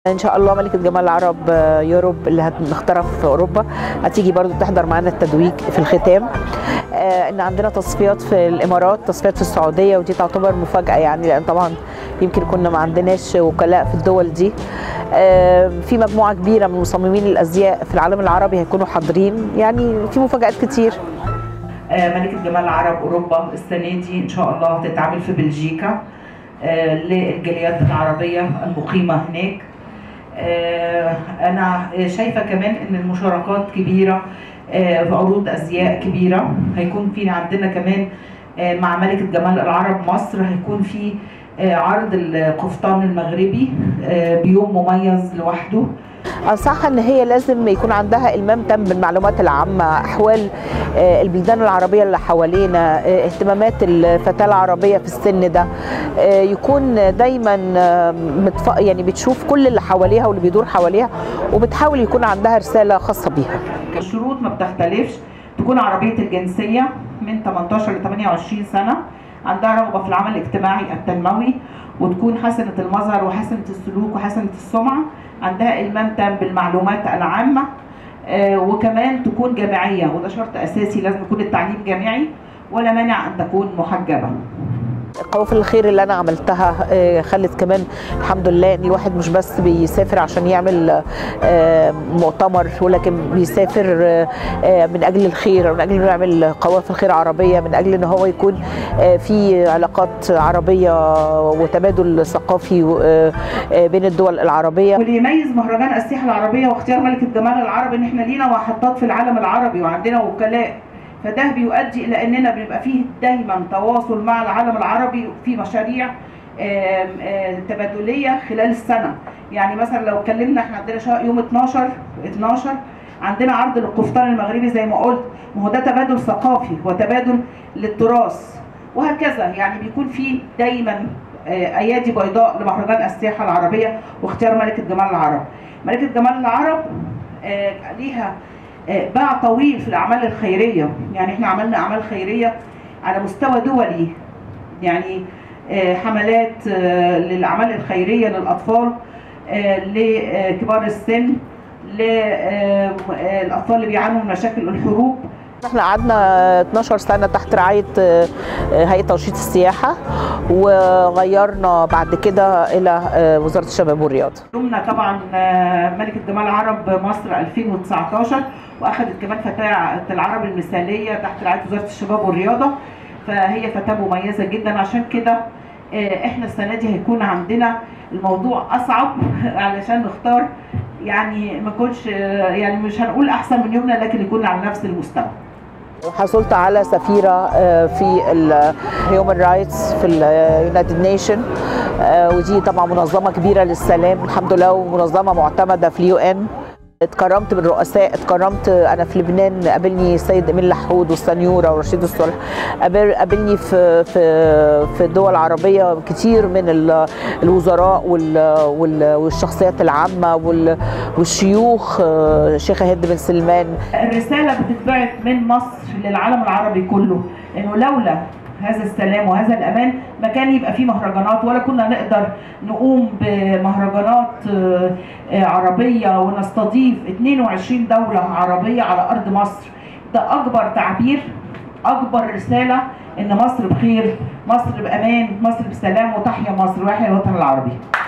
ان شاء الله ملكه جمال العرب يوروب اللي هنختارها في اوروبا هتيجي برضو تحضر معانا التتويج في الختام آه ان عندنا تصفيات في الامارات تصفيات في السعوديه ودي تعتبر مفاجاه يعني لان طبعا يمكن كنا ما عندناش وكلاء في الدول دي آه في مجموعه كبيره من مصممين الازياء في العالم العربي هيكونوا حاضرين يعني في مفاجات كتير آه ملكه جمال العرب اوروبا السنه دي ان شاء الله هتتعمل في بلجيكا للجاليات العربيه المقيمه هناك انا شايفه كمان ان المشاركات كبيره في عروض ازياء كبيره هيكون في عندنا كمان مع ملكه جمال العرب مصر هيكون في عرض القفطان المغربي بيوم مميز لوحده انصحها ان هي لازم يكون عندها المام تام بالمعلومات العامه احوال البلدان العربيه اللي حوالينا اهتمامات الفتاه العربيه في السن ده يكون دايما متف... يعني بتشوف كل اللي حواليها واللي بيدور حواليها وبتحاول يكون عندها رساله خاصه بيها الشروط ما بتختلفش تكون عربيه الجنسيه من 18 ل 28 سنه عندها رغبه في العمل الاجتماعي التنموي وتكون حسنه المظهر وحسنه السلوك وحسنه السمعه عندها المام تام بالمعلومات العامه آه وكمان تكون جامعيه وده شرط اساسي لازم يكون التعليم جامعي ولا مانع ان تكون محجبه قوافل الخير اللي انا عملتها خلت كمان الحمد لله ان الواحد مش بس بيسافر عشان يعمل مؤتمر ولكن بيسافر من اجل الخير من اجل انه يعمل قوافل خير عربيه من اجل ان هو يكون في علاقات عربيه وتبادل ثقافي بين الدول العربيه واللي يميز مهرجان السياحه العربيه واختيار ملكه جمال العرب ان احنا لينا محطات في العالم العربي وعندنا وكلاء فده بيؤدي الى اننا بنبقى فيه دايما تواصل مع العالم العربي في مشاريع تبادليه خلال السنه يعني مثلا لو اتكلمنا احنا عندنا يوم 12 12 عندنا عرض للقفطان المغربي زي ما قلت ما هو ده تبادل ثقافي وتبادل للتراث وهكذا يعني بيكون في دايما ايادي بيضاء لمهرجان السياحه العربيه واختيار ملكه جمال العرب ملكه جمال العرب ليها باع طويل في الاعمال الخيريه يعني احنا عملنا اعمال خيريه على مستوى دولي يعني حملات للاعمال الخيريه للاطفال لكبار السن للاطفال اللي بيعانوا من مشاكل الحروب احنا قعدنا 12 سنه تحت رعايه هيئه تنشيط السياحه وغيرنا بعد كده الى وزاره الشباب والرياضه. ضمن طبعا ملكه جمال العرب مصر 2019 واخذت كمان فتاه العرب المثاليه تحت رعايه وزاره الشباب والرياضه فهي فتاه مميزه جدا عشان كده احنا السنه دي هيكون عندنا الموضوع اصعب علشان نختار يعني ما كنتش يعني مش هنقول احسن من يومنا لكن يكون على نفس المستوى. حصلت على سفيرة في الهيومن رايتس في اليونايتد نيشن ودي طبعا منظمة كبيرة للسلام الحمد لله ومنظمة معتمدة في اليو ان اتكرمت من رؤساء اتكرمت انا في لبنان قابلني السيد امين لحود والسنيوره ورشيد الصلح قابلني في في في الدول العربيه كتير من الوزراء والشخصيات العامه والشيوخ الشيخه هند بن سلمان الرساله بتتبعت من مصر للعالم العربي كله انه لولا هذا السلام وهذا الامان ما كان يبقى فيه مهرجانات ولا كنا نقدر نقوم بمهرجانات عربيه ونستضيف 22 دوله عربيه على ارض مصر ده اكبر تعبير اكبر رساله ان مصر بخير مصر بامان مصر بسلام وتحيا مصر ويحيى الوطن العربي